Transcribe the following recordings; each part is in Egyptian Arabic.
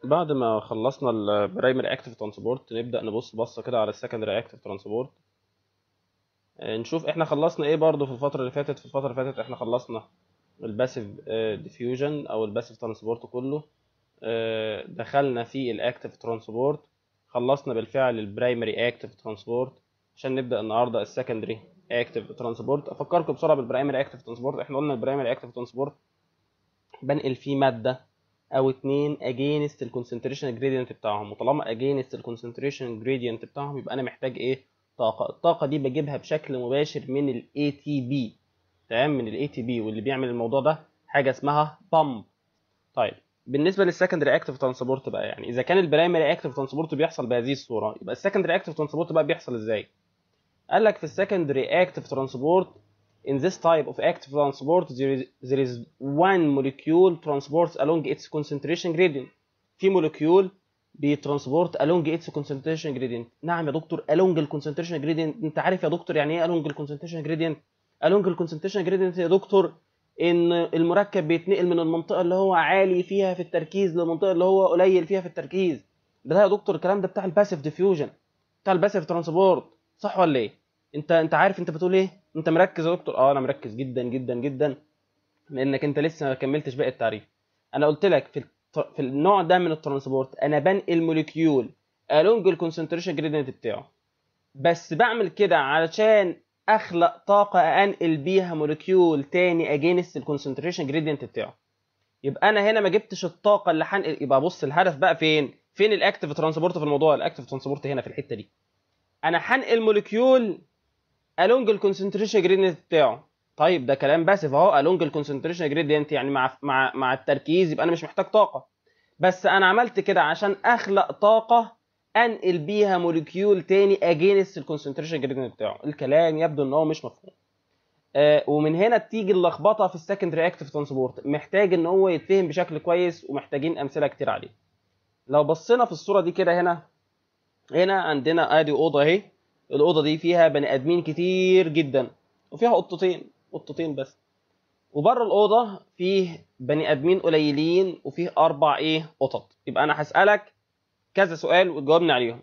بعد ما خلصنا البرايمري اكتف ترانسبورت نبدا نبص بصه كده على السكندري اكتف ترانسبورت نشوف احنا خلصنا ايه برضو في الفتره اللي فاتت في الفتره اللي فاتت احنا خلصنا الباسيف ديفيوجن او الباسيف ترانسبورت كله آه، دخلنا في الاكتف ترانسبورت خلصنا بالفعل البرايمري اكتف ترانسبورت عشان نبدا النهارده السكندري اكتف ترانسبورت افكركم بسرعه بالبرايمري اكتف ترانسبورت احنا قلنا البرايمري اكتف ترانسبورت بنقل فيه ماده او اتنين اجينست الكونسنتريشن جريدينت بتاعهم وطالما اجينست الكونسنتريشن جريدينت بتاعهم يبقى انا محتاج ايه طاقه الطاقه دي بجيبها بشكل مباشر من الاي تي بي تمام من الاي تي بي واللي بيعمل الموضوع ده حاجه اسمها بامب طيب بالنسبه للسكندري اكتف ترانسبورت بقى يعني اذا كان البرايمري اكتف ترانسبورت بيحصل بهذه الصوره يبقى السكندري اكتف ترانسبورت بقى بيحصل ازاي قال لك في السكندري اكتف ترانسبورت in this type of active transport there is, there is one molecule transports along its concentration gradient في molecule بيترانسبورت along its concentration gradient نعم يا دكتور along الكونسنتريشن gradient انت عارف يا دكتور يعني ايه along الكونسنتريشن gradient along الكونسنتريشن gradient يا دكتور ان المركب بيتنقل من المنطقه اللي هو عالي فيها في التركيز للمنطقه اللي هو قليل فيها في التركيز ده يا دكتور الكلام ده بتاع الباسيف ديفيوجن بتاع الباسيف ترانسبورت صح ولا ايه انت انت عارف انت بتقول ايه انت مركز يا دكتور اه انا مركز جدا جدا جدا لانك انت لسه ما كملتش باقي التعريف انا قلت لك في الت... في النوع ده من الترانسبورت انا بنقل موليكيول along الكونسنتريشن جريدينت بتاعه بس بعمل كده علشان اخلق طاقه انقل بيها موليكيول تاني اجينست الكونسنتريشن جريدينت بتاعه يبقى انا هنا ما جبتش الطاقه اللي هنقل يبقى بص الهدف بقى فين فين الاكتيف ترانسبورت في الموضوع الاكتيف ترانسبورت هنا في الحته دي انا هنقل موليكيول along الكونسنتريشن جريدينت بتاعه طيب ده كلام باسف اهو along الكونسنتريشن جريدينت يعني مع مع مع التركيز يبقى انا مش محتاج طاقه بس انا عملت كده عشان اخلق طاقه انقل بيها موليكيول تاني اجينست الكونسنتريشن جريدينت بتاعه الكلام يبدو ان هو مش مفهوم آه ومن هنا تيجي اللخبطه في السكندري اكتف ترانسبورت محتاج ان هو يتفهم بشكل كويس ومحتاجين امثله كتير عليه لو بصينا في الصوره دي كده هنا هنا عندنا ادي اوضه اهي الاوضه دي فيها بني ادمين كتير جدا وفيها قطتين قطتين بس وبره الاوضه فيه بني ادمين قليلين وفيه اربع ايه قطط يبقى انا هسالك كذا سؤال وتجاوبني عليهم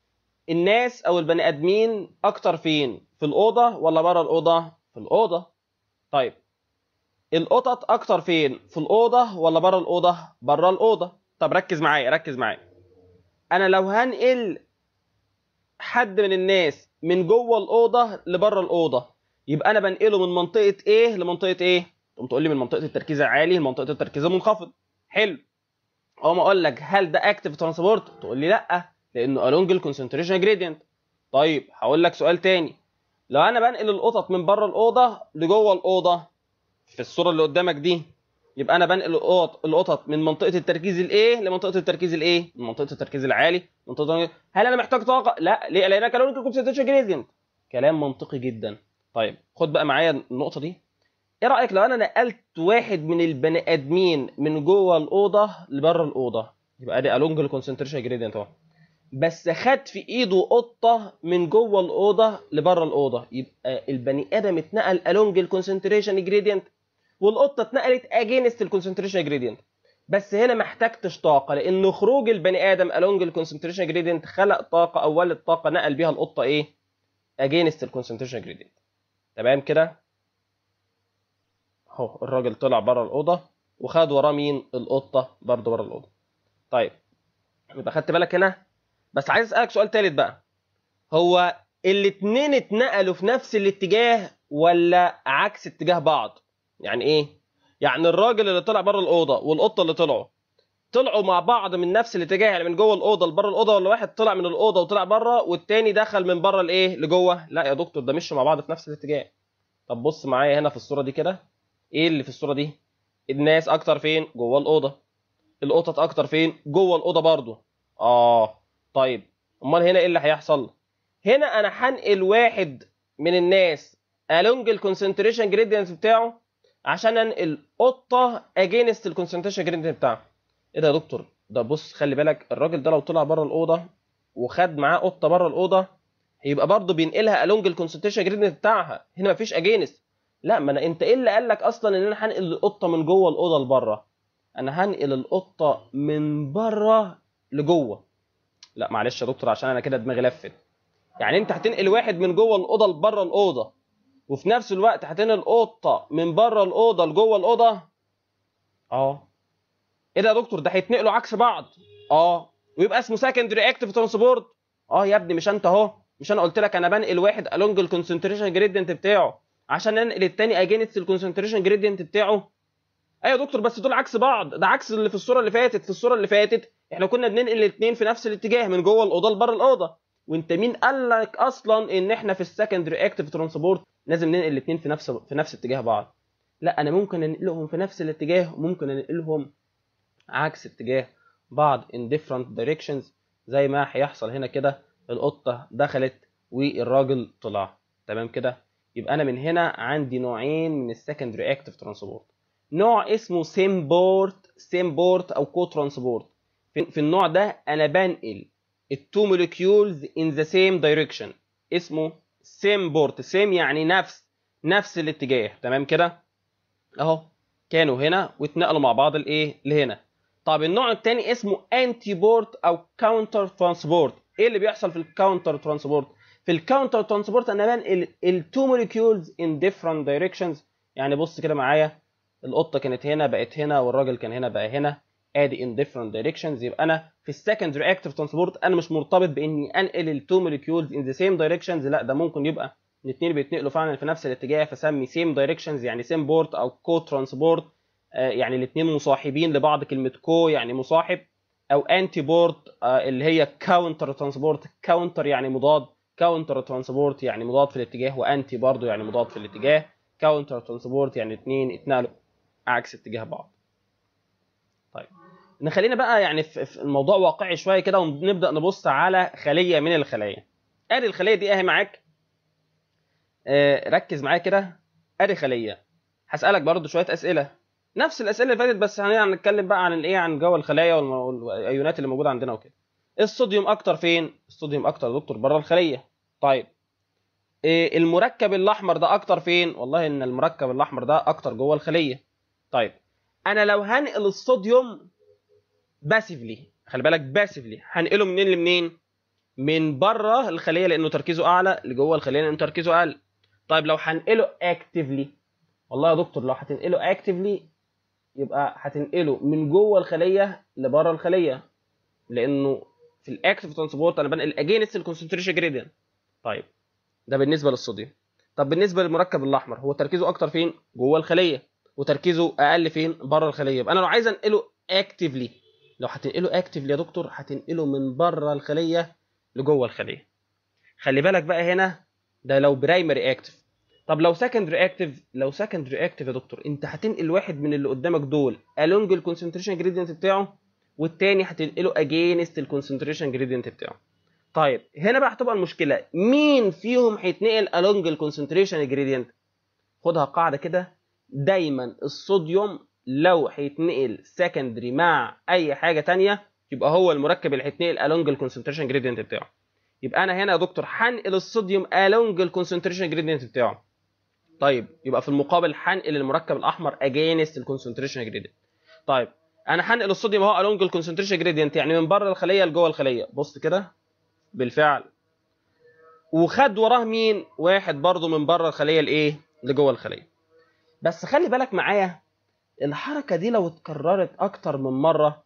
الناس او البني ادمين اكتر فين في الاوضه ولا بره الاوضه في الاوضه طيب القطط اكتر فين في الاوضه ولا بره الاوضه بره الاوضه طب ركز معايا ركز معايا انا لو هنقل حد من الناس من جوه الاوضه لبره الاوضه يبقى انا بنقله من منطقه ايه لمنطقه ايه تقوم تقول لي من منطقه التركيز العالي لمنطقه التركيز المنخفض حلو اقوم اقول لك هل ده اكتف ترانسبورت تقول لي لا لانه الونج الكونسنتريشن جريدينت طيب هقول لك سؤال تاني لو انا بنقل القطط من بره الاوضه لجوه الاوضه في الصوره اللي قدامك دي يبقى انا بنقل القطط القطط من منطقه التركيز الايه لمنطقه التركيز الايه من منطقه التركيز العالي منطقه هل انا محتاج طاقه لا ليه لان كالوريك كونسنتريشن جريدينت كلام منطقي جدا طيب خد بقى معايا النقطه دي ايه رايك لو انا نقلت واحد من البني ادمين من جوه الاوضه لبره الاوضه يبقى دي الونج الكونسنتريشن جريدينت اهو بس خد في ايده قطه من جوه الاوضه لبره الاوضه يبقى البني ادم اتنقل الونج الكونسنتريشن جريدينت والقطه اتنقلت اجينست الكونسنتريشن جريدينت بس هنا ما احتجتش طاقه لان خروج البني ادم الونج الكونسنتريشن جريدينت خلق طاقه او ولد طاقه نقل بيها القطه ايه اجينست الكونسنتريشن جريدينت تمام كده اهو الراجل طلع بره الاوضه وخد وراه مين القطه برضه بره الاوضه طيب يبقى خدت بالك هنا بس عايز اسالك سؤال تالت بقى هو الاتنين اتنقلوا في نفس الاتجاه ولا عكس اتجاه بعض يعني ايه يعني الراجل اللي طلع بره الاوضه والقطه اللي طلعوا طلعوا مع بعض من نفس الاتجاه يعني من جوه الاوضه لبره الاوضه ولا واحد طلع من الاوضه وطلع بره والتاني دخل من بره لايه لجوه لا يا دكتور ده مشوا مع بعض في نفس الاتجاه طب بص معايا هنا في الصوره دي كده ايه اللي في الصوره دي الناس اكتر فين جوه الاوضه القطط اكتر فين جوه الاوضه برضو اه طيب امال هنا ايه اللي هيحصل هنا انا هنقل واحد من الناس along الكونسنتريشن جريدينت بتاعه عشان انقل قطه اجينست الكونسنتريشن جريدينت بتاعه ايه ده يا دكتور ده بص خلي بالك الراجل ده لو طلع بره الاوضه وخد معاه قطه بره الاوضه هيبقى برضه بينقلها along الكونسنتريشن جريدينت بتاعها هنا مفيش اجينست لا ما انا انت ايه اللي قال لك اصلا ان انا هنقل القطه من جوه الاوضه لبره انا هنقل القطه من بره لجوه لا معلش يا دكتور عشان انا كده دماغي لفت يعني انت هتنقل واحد من جوه الاوضه لبره الاوضه وفي نفس الوقت هتنقل قطه من بره الاوضه لجوه الاوضه اه ايه ده يا دكتور ده هيتنقلوا عكس بعض اه ويبقى اسمه سكندري اكتيف ترانسبورت اه يا ابني مش انت اهو مش انا قلت لك انا بنقل واحد الونج الكونسنتريشن جريدينت بتاعه عشان انقل التاني اجينست الكونسنتريشن جريدينت بتاعه ايوه يا دكتور بس دول عكس بعض ده عكس اللي في الصوره اللي فاتت في الصوره اللي فاتت احنا كنا بننقل الاثنين في نفس الاتجاه من جوه الاوضه لبره الاوضه وانت مين قال لك اصلا ان احنا في السكندري اكتيف ترانسبورت لازم ننقل الاثنين في نفس في نفس اتجاه بعض لا انا ممكن انقلهم في نفس الاتجاه وممكن انقلهم عكس اتجاه بعض in different directions زي ما هيحصل هنا كده القطه دخلت والراجل طلع تمام كده يبقى انا من هنا عندي نوعين من السكندري اكتيف ترانسبورت نوع اسمه سيم بورت سيم بورت او كو ترانسبورت في, في النوع ده انا بنقل التو موليكيولز ان ذا سيم دايركشن اسمه سيم بورت سيم يعني نفس نفس الاتجاه تمام كده اهو كانوا هنا واتنقلوا مع بعض لايه لهنا طب النوع الثاني اسمه انتي بورت او كاونتر ترانسبورت ايه اللي بيحصل في الكاونتر ترانسبورت في الكاونتر ترانسبورت انا بنقل التو موليكيولز ان ديفرنت دايركشنز يعني بص كده معايا القطه كانت هنا بقت هنا والراجل كان هنا بقى هنا ادي ان ديفرنت دايركشنز يبقى انا في السكندري اكتيف ترانسبورت انا مش مرتبط باني انقل التو موليكيولز ان ذا سيم دايركشنز لا ده ممكن يبقى الاثنين بيتنقلوا فعلا في نفس الاتجاه فسمي سيم دايركشنز يعني سيم بورت او كو ترانسبورت يعني الاثنين مصاحبين لبعض كلمه كو يعني مصاحب او انتي بورت اللي هي كاونتر ترانسبورت كاونتر يعني مضاد كاونتر ترانسبورت يعني مضاد في الاتجاه وانتي برضو يعني مضاد في الاتجاه كاونتر ترانسبورت يعني اثنين اتنقلوا عكس اتجاه بعض طيب نخلينا بقى يعني في الموضوع واقعي شويه كده ونبدا نبص على خليه من الخلايا ادي الخليه دي اهي معاك آه ركز معايا كده ادي خليه هسالك برضو شويه اسئله نفس الاسئله اللي فاتت بس هنتكلم بقى عن الايه عن جوه الخلايا والايونات اللي موجوده عندنا وكده الصوديوم اكتر فين الصوديوم اكتر يا دكتور بره الخليه طيب إيه المركب الاحمر ده اكتر فين والله ان المركب الاحمر ده اكتر جوه الخليه طيب انا لو هنقل الصوديوم باسفلي خلي بالك باسفلي هنقله منين لمنين من بره الخليه لانه تركيزه اعلى لجوه الخليه لانه تركيزه اقل طيب لو هنقله اكتفلي والله يا دكتور لو هتنقله اكتفلي يبقى هتنقله من جوه الخليه لبره الخليه لانه في الاكتف ترانسبورت انا بنقل اجينست الكونسنتريشن جريدينت طيب ده بالنسبه للصوديوم طب بالنسبه للمركب الاحمر هو تركيزه اكتر فين جوه الخليه وتركيزه اقل فين بره الخليه يبقى انا لو عايز انقله اكتفلي لو هتنقله اكتفلي يا دكتور هتنقله من بره الخليه لجوه الخليه خلي بالك بقى هنا ده لو برايمري اكتف طب لو سكندري اكتف لو سكندري اكتف يا دكتور انت هتنقل واحد من اللي قدامك دول الونج الكونسنتريشن جريدينت بتاعه والتاني هتنقله اجينست الكونسنتريشن جريدينت بتاعه طيب هنا بقى هتبقى المشكله مين فيهم هيتنقل along الكونسنتريشن جريدينت خدها قاعده كده دايما الصوديوم لو هيتنقل سكندري مع اي حاجه تانية يبقى هو المركب اللي هيتنقل along الكونسنتريشن جريدينت بتاعه يبقى انا هنا يا دكتور هنقل الصوديوم along الكونسنتريشن جريدينت بتاعه طيب يبقى في المقابل هنقل المركب الاحمر اجينست الكونسنتريشن جريدينت طيب انا هنقل الصوديوم اهو along الكونسنتريشن جريدينت يعني من بره الخليه لجوه الخليه بص كده بالفعل وخد وراه مين واحد برضه من بره الخليه لايه لجوه الخليه بس خلي بالك معايا الحركه دي لو اتكررت اكتر من مره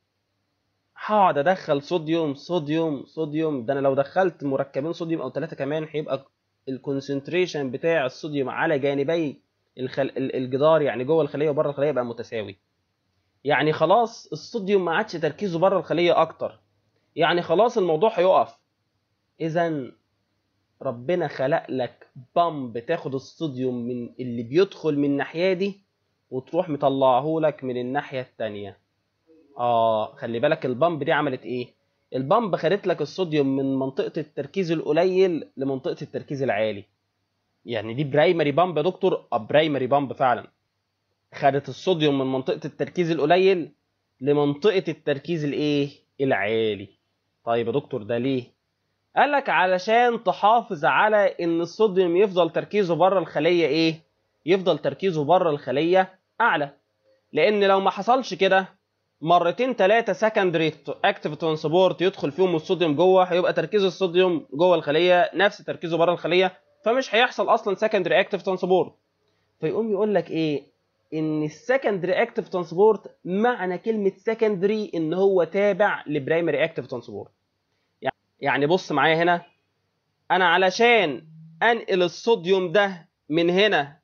هقعد ادخل صوديوم صوديوم صوديوم ده انا لو دخلت مركبين صوديوم او ثلاثه كمان هيبقى الكونسنتريشن بتاع الصوديوم على جانبي الخل... الجدار يعني جوه الخليه وبره الخليه يبقى متساوي يعني خلاص الصوديوم ما عادش تركيزه بره الخليه اكتر يعني خلاص الموضوع هيقف اذا ربنا خلق لك بامب تاخد الصوديوم من اللي بيدخل من الناحيه دي وتروح مطلعه لك من الناحيه التانية اه خلي بالك البامب دي عملت ايه البامب خدت لك الصوديوم من منطقه التركيز القليل لمنطقه التركيز العالي يعني دي برايمري بامب يا دكتور اه برايمري بامب فعلا خدت الصوديوم من منطقه التركيز القليل لمنطقه التركيز الايه العالي طيب يا دكتور ده ليه قال لك علشان تحافظ على ان الصوديوم يفضل تركيزه بره الخليه ايه يفضل تركيزه بره الخليه اعلى لان لو ما حصلش كده مرتين ثلاثه سكندري اكتيف ترانسبورت يدخل فيهم الصوديوم جوه هيبقى تركيز الصوديوم جوه الخليه نفس تركيزه بره الخليه فمش هيحصل اصلا سكندري اكتيف ترانسبورت فيقوم يقول لك ايه ان السكندري اكتيف ترانسبورت معنى كلمه سكندري ان هو تابع لبرايمري اكتيف ترانسبورت يعني بص معايا هنا انا علشان انقل الصوديوم ده من هنا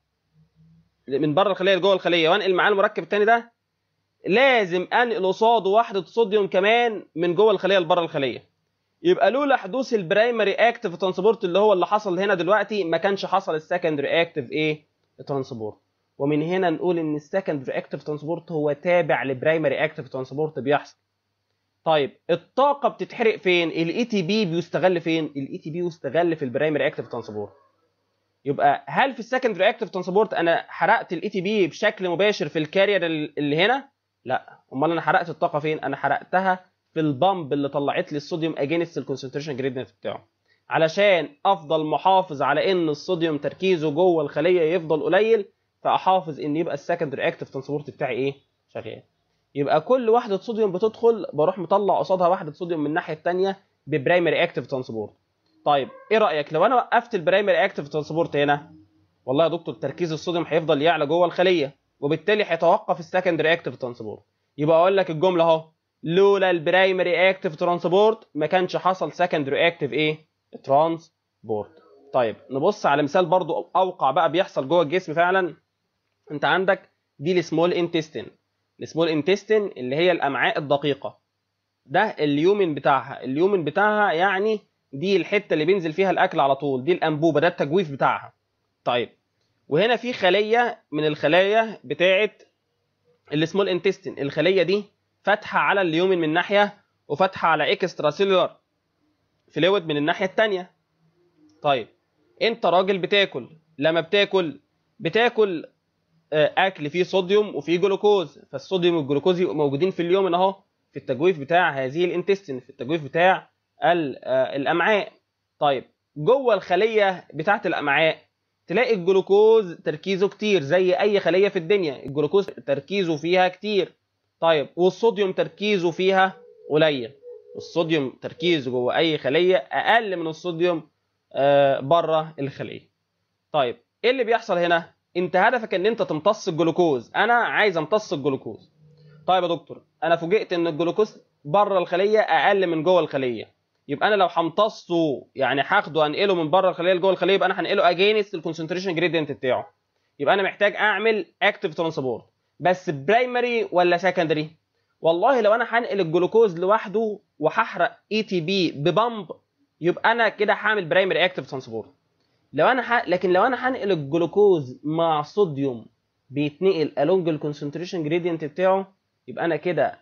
من بره الخليه لجوه الخليه وانقل معاه المركب الثاني ده لازم انقل قصاده وحده صوديوم كمان من جوه الخليه لبره الخليه يبقى لولا حدوث البرايمري اكتيف ترانسبورت اللي هو اللي حصل هنا دلوقتي ما كانش حصل السكندري اكتيف ايه ترانسبورت ومن هنا نقول ان السكندري اكتيف ترانسبورت هو تابع لبرايمري اكتيف ترانسبورت بيحصل طيب الطاقه بتتحرق فين الاي تي بي بيستغل فين الاي تي بي بيستغل في البرايمري اكتيف ترانسبورت يبقى هل في السكندري اكتيف ترانسبورت انا حرقت الاي تي بي بشكل مباشر في الكارير اللي هنا لا امال انا حرقت الطاقه فين انا حرقتها في البامب اللي طلعت لي الصوديوم اجينست الكونسنتريشن جريدينت بتاعه علشان افضل محافظ على ان الصوديوم تركيزه جوه الخليه يفضل قليل فاحافظ ان يبقى السكندري اكتيف ترانسبورت بتاعي ايه شغال يبقى كل وحده صوديوم بتدخل بروح مطلع قصادها وحده صوديوم من الناحيه الثانيه ببرايمري اكتيف ترانسبورت طيب ايه رايك لو انا وقفت البرايمري اكتيف ترانسبورت هنا والله يا دكتور تركيز الصوديوم هيفضل يعلى جوه الخليه وبالتالي هيتوقف السكندري اكتيف ترانسبورت يبقى اقول لك الجمله اهو لولا البرايمري اكتيف ترانسبورت ما كانش حصل سكندري اكتيف ايه ترانسبورت طيب نبص على مثال برضو اوقع بقى بيحصل جوه الجسم فعلا انت عندك دي السمول انتستين السمول انتستين اللي هي الامعاء الدقيقه ده اليومن بتاعها اليومن بتاعها يعني دي الحته اللي بينزل فيها الاكل على طول دي الانبوبه ده التجويف بتاعها طيب وهنا في خليه من الخلايا بتاعه السمول انتستين الخليه دي فاتحه على اليومن من ناحيه وفاتحه على اكسترا سيلولار فلويد من الناحيه الثانيه طيب انت راجل بتاكل لما بتاكل بتاكل اكل فيه صوديوم وفيه جلوكوز فالصوديوم والجلوكوز يبقوا موجودين في اليومن اهو في التجويف بتاع هذه الانتستين في التجويف بتاع الامعاء طيب جوه الخليه بتاعه الامعاء تلاقي الجلوكوز تركيزه كتير زي اي خليه في الدنيا الجلوكوز تركيزه فيها كتير طيب والصوديوم تركيزه فيها قليل الصوديوم تركيزه جوه اي خليه اقل من الصوديوم بره الخليه طيب ايه اللي بيحصل هنا انت هدفك ان انت تمتص الجلوكوز انا عايز امتص الجلوكوز طيب يا دكتور انا فوجئت ان الجلوكوز بره الخليه اقل من جوه الخليه يبقى انا لو همتصه يعني هاخده انقله من بره الخليه لجوه الخليه يبقى انا هنقله اجينست الكونسنتريشن جريدينت بتاعه يبقى انا محتاج اعمل اكتيف ترانسبورت بس برايمري ولا سكندري والله لو انا هنقل الجلوكوز لوحده وهحرق اي تي بي ببامب يبقى انا كده هعمل برايمري اكتيف ترانسبورت لو انا ح... لكن لو انا هنقل الجلوكوز مع صوديوم بيتنقل along الكونسنتريشن جريدينت بتاعه يبقى انا كده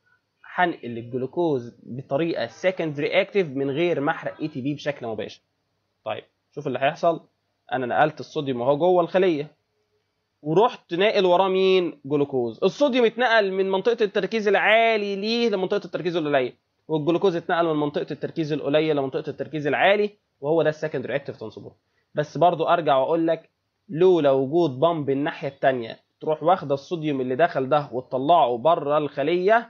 هنقل الجلوكوز بطريقه سكندري اكتيف من غير ما احرق اي تي بي بشكل مباشر طيب شوف اللي هيحصل انا نقلت الصوديوم اهو جوه الخليه ورحت ناقل وراه مين جلوكوز الصوديوم اتنقل من منطقه التركيز العالي ليه لمنطقه التركيز القليل والجلوكوز اتنقل من منطقه التركيز القليل لمنطقه التركيز العالي وهو ده السكندري اكتيف ترانسبورت بس برضو ارجع واقول لك لولا وجود بامب الناحيه الثانيه تروح واخده الصوديوم اللي دخل ده وتطلعه بره الخليه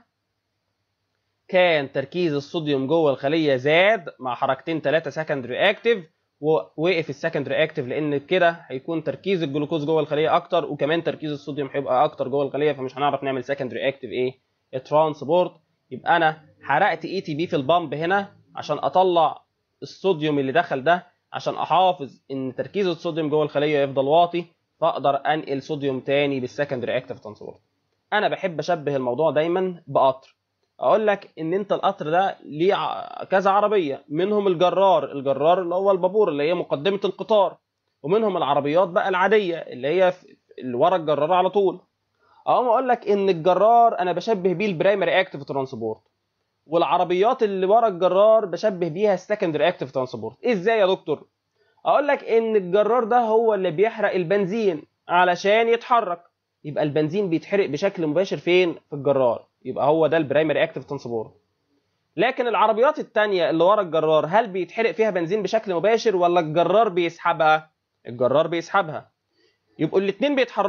كان تركيز الصوديوم جوه الخليه زاد مع حركتين ثلاثه سكندري اكتيف ووقف السكندري اكتيف لان كده هيكون تركيز الجلوكوز جوه الخليه اكتر وكمان تركيز الصوديوم هيبقى اكتر جوه الخليه فمش هنعرف نعمل سكندري اكتيف ايه ترانسبورت يبقى انا حرقت اي تي بي في البامب هنا عشان اطلع الصوديوم اللي دخل ده عشان احافظ ان تركيز الصوديوم جوه الخليه يفضل واطي فاقدر انقل صوديوم تاني بالسكندري اكتيف ترانسبورت انا بحب اشبه الموضوع دايما بقطر اقول لك ان انت القطر ده ليه كذا عربيه منهم الجرار الجرار اللي هو البابور اللي هي مقدمه القطار ومنهم العربيات بقى العاديه اللي هي اللي ورا الجرار على طول اقوم اقول لك ان الجرار انا بشبه بيه البرايمري اكتيف ترانسبورت والعربيات اللي ورا الجرار بشبه بيها السكندري اكتيف ترانسبورت ازاي يا دكتور اقول لك ان الجرار ده هو اللي بيحرق البنزين علشان يتحرك يبقى البنزين بيتحرق بشكل مباشر فين في الجرار يبقى هو ده البرايمري اكتيف ترانسبورت لكن العربيات التانية اللي ورا الجرار هل بيتحرق فيها بنزين بشكل مباشر ولا الجرار بيسحبها الجرار بيسحبها يبقوا الاتنين بيتحركوا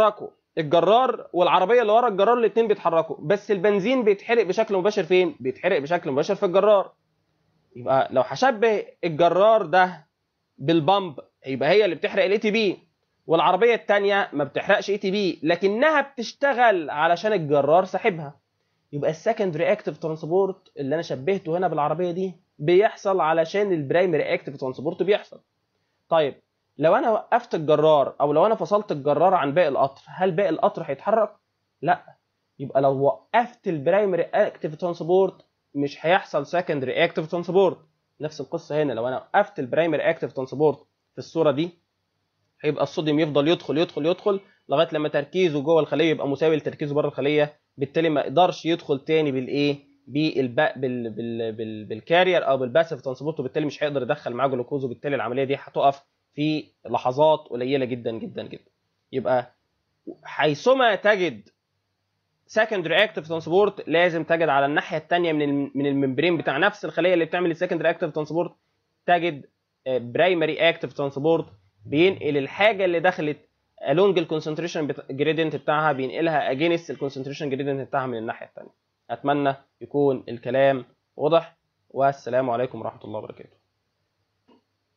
الجرار والعربيه اللي ورا الجرار الاثنين بيتحركوا بس البنزين بيتحرق بشكل مباشر فين بيتحرق بشكل مباشر في الجرار يبقى لو هشبه الجرار ده بالبامب يبقى هي اللي بتحرق الاي تي بي والعربيه الثانيه ما بتحرقش اي تي بي لكنها بتشتغل علشان الجرار ساحبها يبقى السكندري اكتف ترانسبورت اللي انا شبهته هنا بالعربيه دي بيحصل علشان البرايمري اكتف ترانسبورت بيحصل طيب لو انا وقفت الجرار او لو انا فصلت الجرار عن باقي القطر هل باقي القطر هيتحرك لا يبقى لو وقفت البرايمري اكتف ترانسبورت مش هيحصل سكندري اكتف ترانسبورت نفس القصه هنا لو انا وقفت البرايمري اكتف ترانسبورت في الصوره دي هيبقى الصوديوم يفضل يدخل يدخل يدخل لغايه لما تركيزه جوه الخليه يبقى مساوي لتركيزه بره الخليه بالتالي ما يقدرش يدخل تاني بالايه بالب... بال... بال... بال... بالكارير او بالباسيف ترانسبورت وبالتالي مش هيقدر يدخل معاه جلوكوز وبالتالي العمليه دي هتقف في لحظات قليله جدا جدا جدا يبقى حيثما تجد سكندري اكتف ترانسبورت لازم تجد على الناحيه الثانيه من الم... من الممبرين بتاع نفس الخليه اللي بتعمل السكندري اكتف ترانسبورت تجد برايمري اكتف ترانسبورت بينقل الحاجه اللي دخلت along الكونسنتريشن جريدينت بتاعها بينقلها اجينست الكونسنتريشن جريدينت بتاعها من الناحيه الثانيه اتمنى يكون الكلام واضح والسلام عليكم ورحمه الله وبركاته